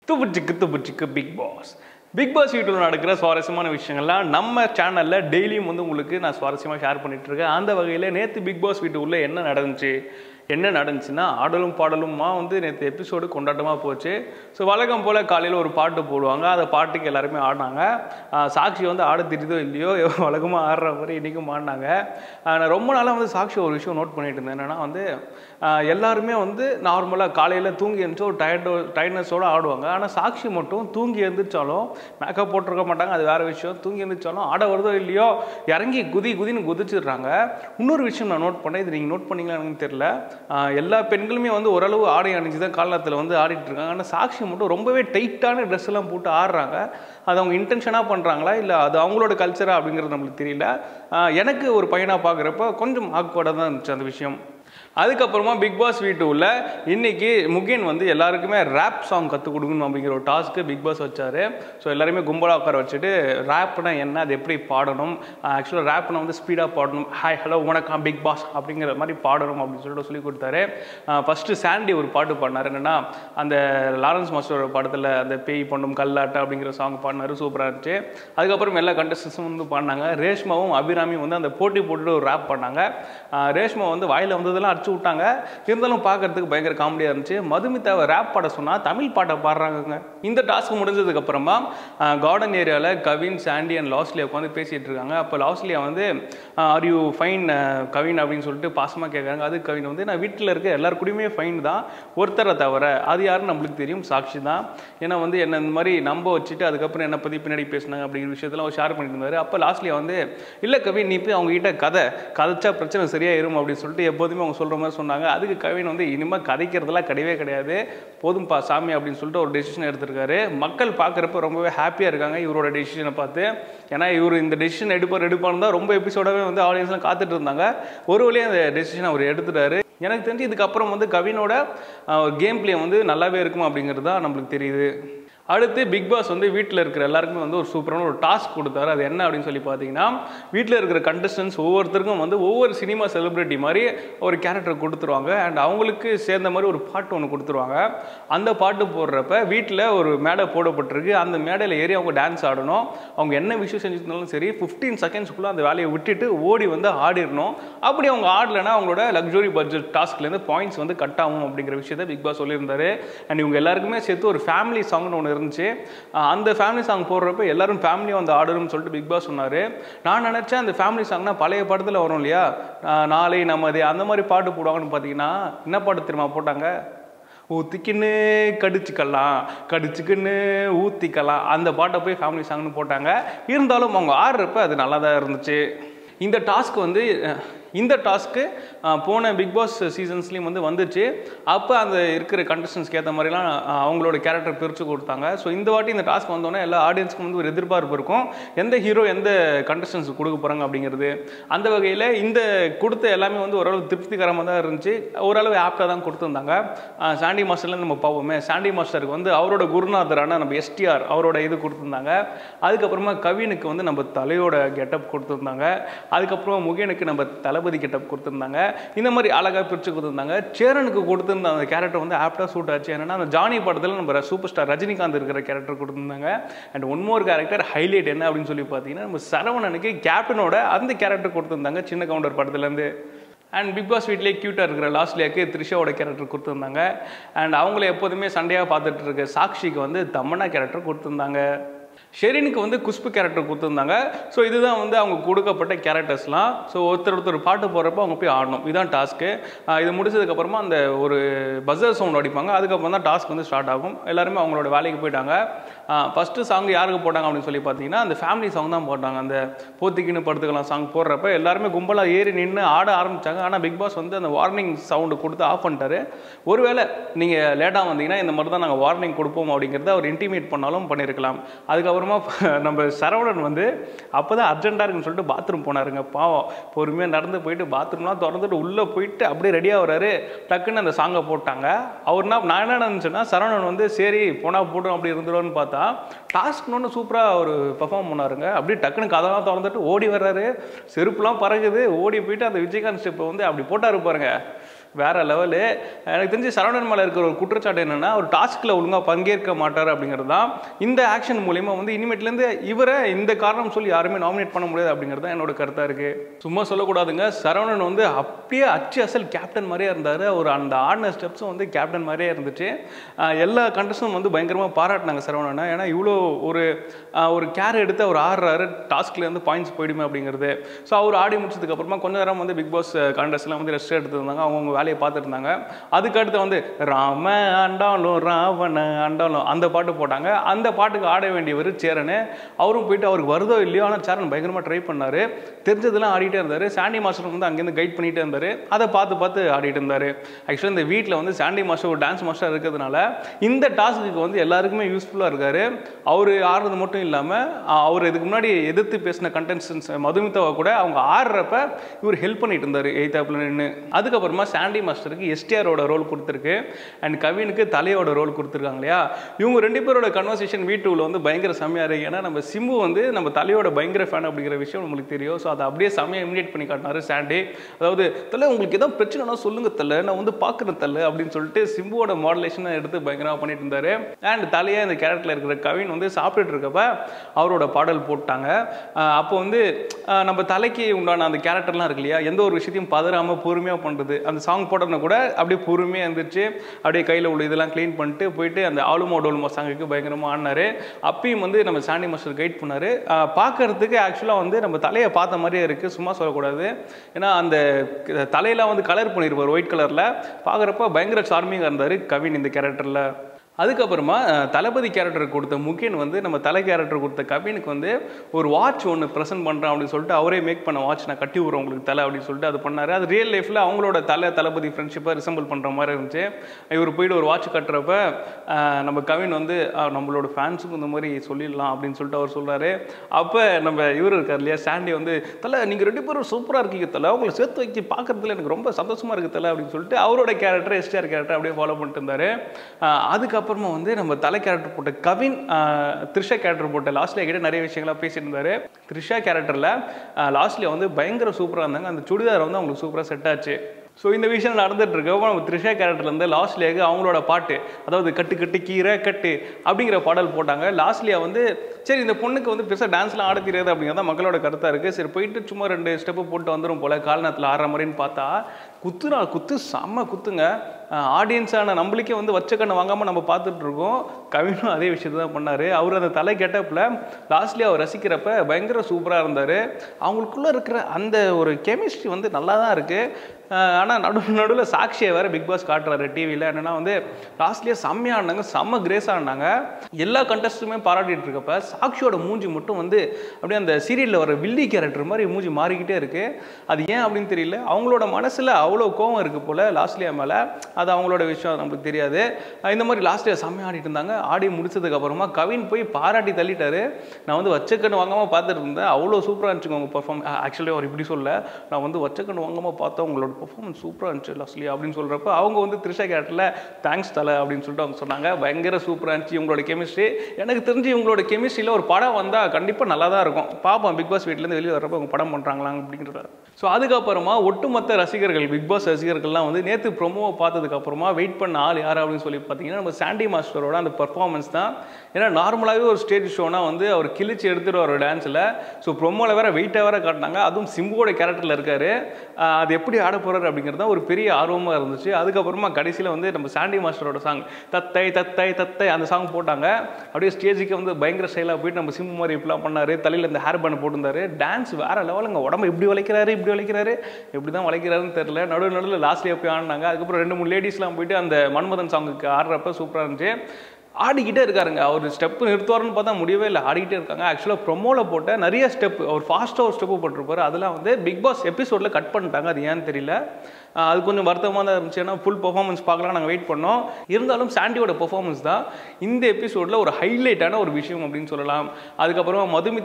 துப்புச்சிக்கு துப்புச்சிக்கு Bigg Boss Bigg Boss வீட்டில் நடக்கிற சுவாரஸ்யமான விஷயங்கள்லாம் நம்ம சேனலில் டெய்லியும் வந்து உங்களுக்கு நான் சுவாரஸ்யமாக ஷேர் பண்ணிட்டு இருக்கேன் அந்த வகையில் நேற்று பிக் பாஸ் வீட்டு உள்ள என்ன நடந்துச்சு என்ன நடந்துச்சுன்னா ஆடலும் பாடலுமா வந்து நேற்று எபிசோடு கொண்டாட்டமாக போச்சு ஸோ வழக்கம் போல் காலையில் ஒரு பாட்டு போடுவாங்க அந்த பாட்டுக்கு எல்லாருமே ஆடினாங்க ஆஹ் சாக்ஷி வந்து ஆட தெரியுதோ இல்லையோ வழக்கமாக ஆடுற மாதிரி இன்றைக்கும் ஆடினாங்க ஆஹ் நான் ரொம்ப நாளாக வந்து சாக்ஷி ஒரு விஷயம் நோட் பண்ணிட்டு இருந்தேன் என்னென்னா வந்து ஆஹ் எல்லாருமே வந்து நார்மலாக காலையில் தூங்கி எழுந்துச்சு ஒரு டயர்டோ டயர்ட்னஸோடு ஆடுவாங்க ஆனால் சாக்ஷி மட்டும் தூங்கி எழுந்திரிச்சாலும் மேக்கப் போட்டிருக்க மாட்டாங்க அது வேறு விஷயம் தூங்கி எழுந்திரிச்சாலும் ஆட வருதோ இல்லையோ இறங்கி குதி குதின்னு குதிச்சிடுறாங்க இன்னொரு விஷயம் நான் நோட் பண்ணேன் இது நீங்கள் நோட் பண்ணீங்களா எனக்கு தெரியல ஆஹ் எல்லா பெண்களுமே வந்து ஓரளவு ஆடை அணிஞ்சு தான் காலத்தில் வந்து ஆடிட்டு இருக்காங்க ஆனால் சாக்ஷி மட்டும் ரொம்பவே டைட்டான ட்ரெஸ் எல்லாம் போட்டு ஆடுறாங்க அது அவங்க இன்டென்ஷனாக பண்ணுறாங்களா இல்லை அது அவங்களோட கல்ச்சரா அப்படிங்கிறது நம்மளுக்கு தெரியல ஆஹ் எனக்கு ஒரு பையனாக பார்க்குறப்ப கொஞ்சம் ஆக்வர்டாக தான் இருந்துச்சு அந்த விஷயம் அதுக்கப்புறமா பிக் பாஸ் வீட்டு உள்ள இன்னைக்கு முகேன் வந்து எல்லாருக்குமே ரேப் சாங் கற்றுக் கொடுக்கணும் அப்படிங்கிற ஒரு டாஸ்க்கு பிக் பாஸ் வச்சாரு ஸோ எல்லாருமே கும்பலாக உட்கார வச்சுட்டு ரேப்னா என்ன அது எப்படி பாடணும் ஆக்சுவலாக ரேப்னா வந்து ஸ்பீடாக பாடணும் ஹாய் ஹலோ வணக்கம் பிக் பாஸ் அப்படிங்கிற மாதிரி பாடணும் அப்படின்னு சொல்லிட்டு சொல்லி கொடுத்தாரு ஃபஸ்ட்டு சாண்டி ஒரு பாட்டு பாடினார் என்னென்னா அந்த லாரன்ஸ் மாஸ்டரோட படத்தில் அந்த பேய் பண்ணும் கல்லாட்ட அப்படிங்கிற சாங் பாடினாரு சூப்பராக இருந்துச்சு அதுக்கப்புறம் எல்லா கண்டஸ்டன்ஸும் வந்து பாடினாங்க ரேஷ்மாவும் அபிராமியும் வந்து அந்த போட்டி போட்டுட்டு ஒரு ரேப் பண்ணாங்க ஆஹ் ரேஷ்மா வந்து வாயில் வந்ததெல்லாம் அடிச்சு விட்டாங்க இருந்தாலும் பார்க்கறதுக்கு பயங்கர காமெடியாக இருந்துச்சு மதுமிதாவை ரேப் பாட சொன்னால் தமிழ் பாட்டை பாடுறாங்க இந்த டாஸ்க் முடிஞ்சதுக்கு அப்புறமா கார்டன் ஏரியாவில் கவின் சாண்டி அண்ட் லாஸ்லியா உட்காந்து பேசிகிட்டு இருக்காங்க அப்போ லாஸ்லியா வந்து ஆர் யூ ஃபைன் கவின் அப்படின்னு சொல்லிட்டு பாசமாக கேட்குறாங்க அது கவின் வந்து நான் வீட்டில் இருக்க எல்லார் கூடயுமே ஃபைன் தான் ஒருத்தரை தவிர அது யாருன்னு நம்மளுக்கு தெரியும் சாட்சி தான் ஏன்னா வந்து என்ன இந்த மாதிரி நம்ப வச்சுட்டு அதுக்கப்புறம் என்னை பற்றி பின்னாடி பேசினாங்க அப்படிங்கிற விஷயத்தெல்லாம் அவர் ஷேர் பண்ணிட்டு இருந்தார் அப்போ லாஸ்ட்லியா வந்து இல்லை கவின் நீ போய் அவங்க கிட்ட கதை கதைச்சா பிரச்சனை சரியாயிரும் அப்படின்னு சொல்லிட்டு எப்போதுமே அவங்க சொல்கிற மாதிரி சொன்னாங்க அதுக்கு கவின் வந்து இனிமேல் கதைக்கிறதுலாம் கிடையவே கிடையாது போதும்பா சாமி அப்படின்னு சொல்லிட்டு ஒரு டெசிஷன் எடுத்திருக்காரு மக்கள் பார்க்குறப்ப ரொம்பவே ஹாப்பியாக இருக்காங்க இவரோட டெசிஷனை பார்த்து ஏன்னா இவர் இந்த டெசிஷன் எடுப்பார் எடுப்பான்னு தான் ரொம்ப எபிசோடாகவே வந்து ஆடியன்ஸ்லாம் காத்துட்டு இருந்தாங்க ஒரு வழியாக அந்த டெசிஷன் அவர் எடுத்துட்டாரு எனக்கு தெரிஞ்சு இதுக்கப்புறம் வந்து கவினோட கேம் பிளே வந்து நல்லாவே இருக்கும் அப்படிங்கிறது தான் நம்மளுக்கு தெரியுது அடுத்து பிக் பாஸ் வந்து வீட்டில் இருக்கிற எல்லாருக்குமே வந்து ஒரு சூப்பரான ஒரு டாஸ்க் கொடுத்தாரு அது என்ன அப்படின்னு சொல்லி பார்த்தீங்கன்னா வீட்டில் இருக்கிற கண்டஸ்டன்ஸ் ஒவ்வொருத்தருக்கும் வந்து ஒவ்வொரு சினிமா செலிபிரிட்டி மாதிரி ஒரு கேரக்டர் கொடுத்துருவாங்க அண்ட் அவங்களுக்கு சேர்ந்த மாதிரி ஒரு பாட்டு ஒன்று கொடுத்துருவாங்க அந்த பாட்டு போடுறப்ப வீட்டில் ஒரு மேடை போடப்பட்டிருக்கு அந்த மேடையில் ஏறி அவங்க டான்ஸ் ஆடணும் அவங்க என்ன விஷயம் செஞ்சிருந்தாலும் சரி ஃபிஃப்டீன் செகண்ட்ஸ்க்குள்ளே அந்த வேலையை விட்டுட்டு ஓடி வந்து ஆடிடணும் அப்படி அவங்க ஆடலைன்னா அவங்களோட லக்ஸுரி பட்ஜெட் டாஸ்க்லேருந்து பாயிண்ட்ஸ் வந்து கட் ஆகும் அப்படிங்கிற விஷயத்தை பிக் பாஸ் சொல்லியிருந்தாரு அண்ட் இவங்க எல்லாருக்குமே சேர்த்து ஒரு ஃபேமிலி சாங்னு ஒன்று இருந்துச்சு அஹ் அந்த ஃபேமிலி சாங் போடுறப்ப எல்லாரும் ஃபேமிலியாக வந்து ஆடணும்னு சொல்லிட்டு பிக் பாஸ் சொன்னார் நான் நினச்சேன் அந்த ஃபேமிலி சாங்னா பழைய படத்தில் வரும் இல்லையா அஹ் நாளை நமது அந்த மாதிரி பாட்டு போடுவாங்கன்னு பார்த்தீங்கன்னா என்ன பாட்டு தெரியுமா போட்டாங்க ஊத்திக்கின்னு கடிச்சுக்கலாம் கடிச்சுக்கின்னு ஊத்திக்கலாம் அந்த பாட்டை போய் ஃபேமிலி சாங்னு போட்டாங்க இருந்தாலும் அவங்க ஆடுறப்ப அது நல்லா தான் இருந்துச்சு இந்த டாஸ்க் வந்து அஹ், இந்த டாஸ்க்கு போன பிக் பாஸ் சீசன்ஸ்லேயும் வந்து வந்துச்சு அப்போ அந்த இருக்கிற கண்டஸ்டன்ஸ்க்கு ஏற்ற மாதிரிலாம் அஹ், அவங்களோட கேரக்டர் பிரித்து கொடுத்தாங்க ஸோ இந்த வாட்டி இந்த டாஸ்க் வந்தோடனே எல்லா ஆடியன்ஸ்க்கும் வந்து ஒரு எதிர்பார்ப்பு இருக்கும் எந்த ஹீரோ எந்த கண்டஸ்டன்ஸ் கொடுக்க போகிறாங்க அப்படிங்கிறது அந்த வகையில் இந்த கொடுத்த எல்லாமே வந்து ஓரளவு திருப்திகரமாக தான் இருந்துச்சு ஓரளவு ஆப்டாக தான் கொடுத்துருந்தாங்க அஹ், சாண்டி மாஸ்டர்லேருந்து நம்ம பார்ப்போமே சாண்டி மாஸ்டருக்கு வந்து அவரோட குருநாதரான நம்ம எஸ்டிஆர் அவரோட இது கொடுத்துருந்தாங்க அதுக்கப்புறமா கவினுக்கு வந்து நம்ம தலையோட கெட்டப் கொடுத்துருந்தாங்க அதுக்கப்புறம் முகேனுக்கு நம்ம தளபதி கெட்டப் கொடுத்துருந்தாங்க இந்த மாதிரி அழகாக பிரித்து கொடுத்துருந்தாங்க சேரனுக்கு கொடுத்துருந்த அந்த கேரக்டர் வந்து ஆப்டாக சூட் ஆச்சு என்னன்னா அந்த ஜானி படத்தில் நம்ம சூப்பர் ஸ்டார் ரஜினிகாந்த் இருக்கிற கேரக்டர் கொடுத்துருந்தாங்க and one more character highlight என்ன அப்படின்னு சொல்லி பார்த்தீங்கன்னா நம்ம சரவணனுக்கு கேப்டனோட அந்த கேரக்டர் கொடுத்துருந்தாங்க சின்ன கவுண்டர் படத்துலேருந்து அண்ட் பிக் பாஸ் வீட்லேயே க்யூட்டாக இருக்கிற லாஸ்ட்லியாக்கு த்ரிஷாவோட கேரக்டர் கொடுத்துருந்தாங்க அண்ட் அவங்கள எப்போதுமே சண்டையாக பார்த்துட்டு இருக்க சாக்ஷிக்கு வந்து தமன்னா கேரக்டர் கொடுத்துருந்தாங்க ஷெரினுக்கு வந்து குஷ்பு கேரக்டர் கொடுத்துருந்தாங்க ஸோ இதுதான் வந்து அவங்க கொடுக்கப்பட்ட கேரக்டர்ஸ்லாம் ஸோ ஒருத்தர் ஒருத்தர் பாட்டு போடுறப்ப அவங்க போய் ஆடணும் இதுதான் டாஸ்க்கு இது முடிச்சதுக்கப்புறமா அந்த ஒரு பஸ்ஸர் சவுண்ட் அடிப்பாங்க அதுக்கப்புறம் தான் டாஸ்க் வந்து ஸ்டார்ட் ஆகும் எல்லாருமே அவங்களோட வேலைக்கு போயிட்டாங்க ஃபஸ்ட்டு சாங் யாருக்கு போட்டாங்க அப்படின்னு சொல்லி பார்த்தீங்கன்னா அந்த ஃபேமிலி சாங் தான் போட்டாங்க அந்த போத்திக்கின்னு படுத்துக்கலாம் சாங் போடுறப்ப எல்லாருமே கும்பலாக ஏறி நின்று ஆட ஆரம்பித்தாங்க ஆனால் பிக் பாஸ் வந்து அந்த வார்னிங் சவுண்டு கொடுத்து ஆஃப் பண்ணிட்டாரு ஒருவேளை நீங்கள் லேட்டாக வந்தீங்கன்னா இந்த மாதிரி தான் நாங்கள் வார்னிங் கொடுப்போம் அப்படிங்கிறத அவர் இன்டிமேட் பண்ணாலும் பண்ணியிருக்கலாம் அதுக்கப்புறமா நம்ம சரவணன் வந்து அப்போ தான் அர்ஜென்ட்டாக இருக்குன்னு சொல்லிட்டு பாத்ரூம் போனாருங்க பாவம் பொறுமையாக நடந்து போயிட்டு பாத்ரூம்லாம் திறந்துட்டு உள்ளே போயிட்டு அப்படியே ரெடியாக வராரு டக்குன்னு அந்த சாங்கை போட்டாங்க அவர்னா நான் என்ன நினச்சேன்னா சரவணன் வந்து சரி போனால் போட்டோம் அப்படி இருந்துடும்னு பார்த்தா டாஸ்க் ஒன்று சூப்பராக ஒரு பெர்ஃபார்ம் பண்ணாருங்க அப்படியே டக்குன்னு கதெல்லாம் திறந்துட்டு ஓடி வர்றாரு செருப்புலாம் பறகுது ஓடி போயிட்டு அந்த விஜயகாந்த் ஸ்டெப்பை வந்து அப்படி போட்டாரு பாருங்க வேற லெவலு எனக்கு தெரிஞ்சு சரவணன் மேலே இருக்கிற ஒரு குற்றச்சாட்டு என்னன்னா ஒரு டாஸ்கில் ஒழுங்காக பங்கேற்க மாட்டார் அப்படிங்கிறது தான் இந்த ஆக்ஷன் மூலிமா வந்து இனிமேட்லேருந்து இவரை இந்த காரணம் சொல்லி யாருமே நாமினேட் பண்ண முடியாது அப்படிங்கிறது தான் என்னோட கருத்தாக இருக்குது சும்மா சொல்லக்கூடாதுங்க சரவணன் வந்து அப்படியே அச்சு அசல் கேப்டன் மாதிரியே இருந்தார் ஒரு அந்த ஆடின ஸ்டெப்ஸும் வந்து கேப்டன் மாதிரியே இருந்துச்சு ஆஹ் எல்லா கண்டஸ்டும் வந்து பயங்கரமாக பாராட்டினாங்க சரவணனை ஏன்னா இவ்வளோ ஒரு ஆஹ் ஒரு கேர் எடுத்து அவர் ஆடுறாரு டாஸ்க்லேருந்து பாயிண்ட்ஸ் போயிடுமே அப்படிங்கிறது ஸோ அவர் ஆடி முடிச்சதுக்கு அப்புறமா கொஞ்ச நேரம் வந்து பிக் பாஸ் கண்டஸ்ட்லாம் வந்து ரெஸ்ட் எடுத்து இருந்தாங்க அவங்கவுங்க வேலையை பார்த்துட்டு இருந்தாங்க அதுக்கு அடுத்து வந்து ராம ஆண்டாலும் ராவண ஆண்டாலும் அந்த பாட்டு போட்டாங்க அந்த பாட்டுக்கு ஆட வேண்டியவர் சேரனு அவரும் போயிட்டு அவருக்கு வருதோ இல்லையோ ஆனால் சேரன் பயங்கரமாக ட்ரை பண்ணார் தெரிஞ்சதெல்லாம் ஆடிட்டே இருந்தார் சாண்டி மாஸ்டர் வந்து அங்கேருந்து கைட் பண்ணிட்டே இருந்தார் அதை பார்த்து பார்த்து ஆடிட்டு இருந்தார் ஆக்சுவலாக இந்த வீட்டில் வந்து சாண்டி மாஸ்டர் ஒரு டான்ஸ் மாஸ்டர் இருக்கிறதுனால இந்த டாஸ்க்கு வந்து எல்லாருக்குமே யூஸ்ஃபுல்லாக இருக்காரு அவர் ஆடுறது மட்டும் இல்லாமல் அவர் இதுக்கு முன்னாடி எதிர்த்து பேசின கண்டென்டன்ஸ் மதுமிதாவை கூட அவங்க ஆடுறப்ப இவர் ஹெல்ப் பண்ணிட்டு இருந்தார் எய்தாப்பில் நின்று அதுக்கப்புறமா சாண்டி மாஸ்டருக்கு எஸ்டிஆரோட ரோல் கொடுத்துருக்கு அண்ட் கவினுக்கு தலையோட ரோல் கொடுத்துருக்காங்க இல்லையா இவங்க ரெண்டு பேரோட கன்வர்சேஷன் வீட்டுல வந்து பயங்கர செம்மையாக இருக்கு ஏன்னா நம்ம சிம்பு வந்து நம்ம தலையோட பயங்கர ஃபேன் அப்படிங்கிற விஷயம் நம்மளுக்கு தெரியும் ஸோ அதை அப்படியே செம்மையாக இமிடியேட் பண்ணி காட்டினாரு சாண்டி அதாவது தலை உங்களுக்கு ஏதாவது பிரச்சனைனா சொல்லுங்க தலை நான் வந்து பார்க்குறேன் தலை அப்படின்னு சொல்லிட்டு சிம்புவோட மாடலேஷனை எடுத்து பயங்கரமாக பண்ணிட்டு இருந்தாரு அண்ட் தலையே இந்த கேரக்டரில் இருக்கிற கவின் வந்து சாப்பிட்டுட்டு இருக்கப்ப அவரோட பாடல் போட்டாங்க ஆஹ் அப்போ வந்து ஆஹ் நம்ம தலைக்கு உண்டான அந்த கேரக்டர்லாம் இருக்கு இல்லையா எந்த ஒரு விஷயத்தையும் பதறாமல் பொறுமையாக பண்ணுறது அந்த சாங் போட்டோன்னா கூட அப்படியே பொறுமையாக இருந்துச்சு அப்படியே கையில் உள்ள இதெல்லாம் க்ளீன் பண்ணிட்டு போயிட்டு அந்த ஆளுமோ டோலுமோ சாங்குக்கு பயங்கரமாக ஆடினாரு அப்பயும் வந்து நம்ம சாண்டி மாஸ்டர் கைட் பண்ணார் பார்க்கறதுக்கு ஆக்சுவலாக வந்து நம்ம தலையை பார்த்த மாதிரியே இருக்குது சும்மா சொல்லக்கூடாது ஏன்னா அந்த க- தலையெல்லாம் வந்து கலர் பண்ணியிருப்பார் ஒயிட் கலரில் பார்க்குறப்ப பயங்கர சார்மிங்காக இருந்தார் கவின் இந்த கேரக்டரில் அதுக்கப்புறமா அஹ், தளபதி கேரக்டர் கொடுத்த முகேன் வந்து நம்ம தலை கேரக்டர் கொடுத்த கவினுக்கு வந்து ஒரு வாட்ச் ஒன்று ப்ரெசென்ட் பண்ணுறேன் அப்படின்னு சொல்லிட்டு அவரே மேக் பண்ண வாட்ச் நான் கட்டி விட்றேன் உங்களுக்கு தலை அப்படின்னு சொல்லிட்டு அது பண்ணார் அது ரியல் லைஃப்பில் அவங்களோட தலை தளபதி ஃப்ரெண்ட்ஷிப்பை ரிசம்பிள் பண்ணுற மாதிரி இருந்துச்சு இவர் போயிட்டு ஒரு வாட்ச் கட்டுறப்ப அஹ், நம்ம கவின் வந்து அஹ், நம்மளோட ஃபேன்ஸுக்கும் இந்த மாதிரி சொல்லிடலாம் அப்படின்னு சொல்லிட்டு அவர் சொல்கிறாரு அப்போ நம்ம இவர் இருக்கார் இல்லையா சாண்டி வந்து தலை நீங்கள் ரெண்டு பேரும் சூப்பராக இருக்கீங்க தலை உங்களை சேர்த்து வைக்க பார்க்கறதுல எனக்கு ரொம்ப சந்தோஷமாக இருக்குது தலை அப்படின்னு சொல்லிட்டு அவரோட கேரக்டர் எஸ்டிஆர் கேரக்டர் அப்படியே ஃபாலோ பண்ணிட்டு இருந்தார் அதுக்கப்புறமா வந்து நம்ம தலை கேரக்டர் போட்ட கவின் ஆஹ், த்ரிஷா கேரக்டர் போட்ட லாஸ்ட்ல கிட்ட நிறைய விஷயங்கள்லாம் பேசிட்டு இருந்தாரு த்ரிஷா கேரக்டரில் லாஸ்ட்ல வந்து பயங்கர சூப்பராக இருந்தாங்க அந்த சுடிதார் வந்து அவங்களுக்கு சூப்பராக செட் ஆச்சு ஸோ இந்த விஷயம் நடந்துட்டு இருக்கப்போ நம்ம த்ரிஷா கேரக்டர்லேருந்து லாஸ்ட்லேயே அவங்களோட பாட்டு அதாவது கட்டு கட்டு கீரை கட்டு அப்படிங்கிற பாடல் போட்டாங்க லாஸ்ட்லியா வந்து சரி இந்த பொண்ணுக்கு வந்து பெருசாக டான்ஸ்லாம் ஆட தெரியாது அப்படிங்கிறத மக்களோட கருத்தாக இருக்குது சரி போயிட்டு சும்மா ரெண்டு ஸ்டெப்பு போட்டு வந்துடும் போல கால்நத்தில் ஆடுற மாதிரின்னு பார்த்தா குத்துனா குத்து செம்ம குத்துங்க ஆடியன்ஸான நம்மளுக்கே வந்து வச்ச கண்ணை வாங்காமல் நம்ம பார்த்துட்டு இருக்கோம் கவினும் அதே விஷயத்தை தான் பண்ணார் அவர் அந்த தலை கெட்டப்பில் லாஸ்ட்லி அவர் ரசிக்கிறப்ப பயங்கர சூப்பராக இருந்தார் அவங்களுக்குள்ளே இருக்கிற அந்த ஒரு கெமிஸ்ட்ரி வந்து நல்லா தான் இருக்குது ஆனால் நடு நடுவில் சாக்ஷியை வேறு பிக் பாஸ் காட்டுறாரு டிவியில் என்னென்னா வந்து லாஸ்ட்லேயே செம்மையாக ஆடினாங்க செம்ம கிரேஸாக ஆடினாங்க எல்லா கண்டஸ்ட்டுமே பாராட்டிட்டு இருக்கப்ப சாக்ஷியோட மூஞ்சி மட்டும் வந்து அப்படியே அந்த சீரியலில் வர வில்லி கேரக்டர் மாதிரி மூஞ்சி மாறிக்கிட்டே இருக்குது அது ஏன் அப்படின்னு தெரியல அவங்களோட மனசில் அவ்வளோ கோவம் இருக்குது போல் லாஸ்ட்லியா மேலே அது அவங்களோட விஷயம் அது நமக்கு தெரியாது அஹ் இந்த மாதிரி லாஸ்ட்லியா செம்மையாக ஆடிட்டு இருந்தாங்க ஆடி முடிச்சதுக்கு அப்புறமா கவின் போய் பாராட்டி தள்ளிட்டாரு நான் வந்து வச்சக்கண்ணு வாங்காமல் பார்த்துட்டு இருந்தேன் அவ்வளோ சூப்பராக இருந்துச்சுங்க உங்கள் பர்ஃபார்ம் ஆக்சுவலி அவர் இப்படி சொல்ல நான் வந்து வச்சக்கண்ணு வாங்காமல் பார்த்தா உங்களோட பர்ஃபார்மன்ஸ் சூப்பராக இருந்துச்சு லாஸ்ட்லி அப்படின்னு சொல்கிறப்ப அவங்க வந்து த்ரிஷா கேரக்டரில் தேங்க்ஸ் தலை அப்படின்னு சொல்லிட்டு அவங்க சொன்னாங்க பயங்கர சூப்பராக இருந்துச்சு இவங்களோட கெமிஸ்ட்ரி எனக்கு தெரிஞ்சு இவங்களோட கெமிஸ்ட்ரியில் ஒரு படம் வந்தால் கண்டிப்பாக நல்லா தான் இருக்கும் பார்ப்போம் பிக் பாஸ் வீட்டிலேருந்து வெளியே வர்றப்ப அவங்க படம் பண்ணுறாங்களா அப்படிங்கிறத ஸோ அதுக்கப்புறமா ஒட்டுமொத்த ரசிகர்கள் பிக் பாஸ் ரசிகர்கள்லாம் வந்து நேற்று ப்ரொமோவை பார்த்ததுக்கு அப்புறமா வெயிட் பண்ண ஆள் யார் அப்படின்னு சொல்லி பார்த்தீங்கன்னா நம்ம சாண்டி மாஸ்டரோட அந்த பர்ஃபார்மன்ஸ் தான் ஏன்னா நார்மலாகவே ஒரு ஸ்டேஜ் ஷோனா வந்து அவர் கிழிச்சு எடுத்துட்டு வர டான்ஸில் ஸோ ப்ரொமோவில் வேற வெயிட்டாக வேற காட்டினாங்க அதுவும் சிம்புவோட கேரக்டரில் இருக்காரு ஆஹ் அது எப்படி ஆட போறாரு அப்படிங்கிறது தான் ஒரு பெரிய ஆர்வமாக இருந்துச்சு அதுக்கப்புறமா கடைசியில் வந்து நம்ம சாண்டி மாஸ்டரோட சாங் தத்தை தத்தை தத்தை அந்த சாங் போட்டாங்க அப்படியே ஸ்டேஜுக்கு வந்து பயங்கர ஸ்டைலாக போயிட்டு நம்ம சிம்பு மாதிரி இப்படிலாம் பண்ணாரு தலையில் இந்த ஹேர் பேண்ட் போட்டிருந்தாரு டான்ஸ் வேற லெவலுங்க உடம்பு இப்படி வளைக்கிறாரு இப்படி வளைக்கிறாரு எப்படி தான் வளைக்கிறாருன்னு தெரியல நடுவு நடுவில் லாஸ்ட்லேயே போய் ஆடினாங்க அதுக்கப்புறம் ரெண்டு மூணு லேடிஸ்லாம் போயிட்டு அந்த மன்மதன் சாங்குக்கு ஆடுறப்ப சூப்பராக இருந்துச்சு ஆடிக்கிட்டே இருக்காருங்க அவர் ஸ்டெப்பு நிறுத்துவாருன்னு பார்த்தா முடியவே இல்லை ஆடிக்கிட்டே இருக்காங்க ஆக்சுவலாக ப்ரொமோவில் போட்ட நிறைய ஸ்டெப் அவர் ஃபாஸ்ட்டாக ஒரு ஸ்டெப்பு போட்டிருப்பாரு அதெல்லாம் வந்து பிக் பாஸ் எபிசோடில் கட் பண்ணிட்டாங்க அது ஏன்னு தெரியல ஆஹ் அது கொஞ்சம் வருத்தமாக தான் இருந்துச்சு ஏன்னா ஃபுல் பெர்ஃபார்மன்ஸ் பார்க்கலாம் நாங்கள் வெயிட் பண்ணோம் இருந்தாலும் சாண்டியோட பெர்ஃபார்மன்ஸ் தான் இந்த எபிசோடில் ஒரு ஹைலைட்டான ஒரு விஷயம் அப்படின்னு சொல்லலாம் அதுக்கப்புறமா மதுமி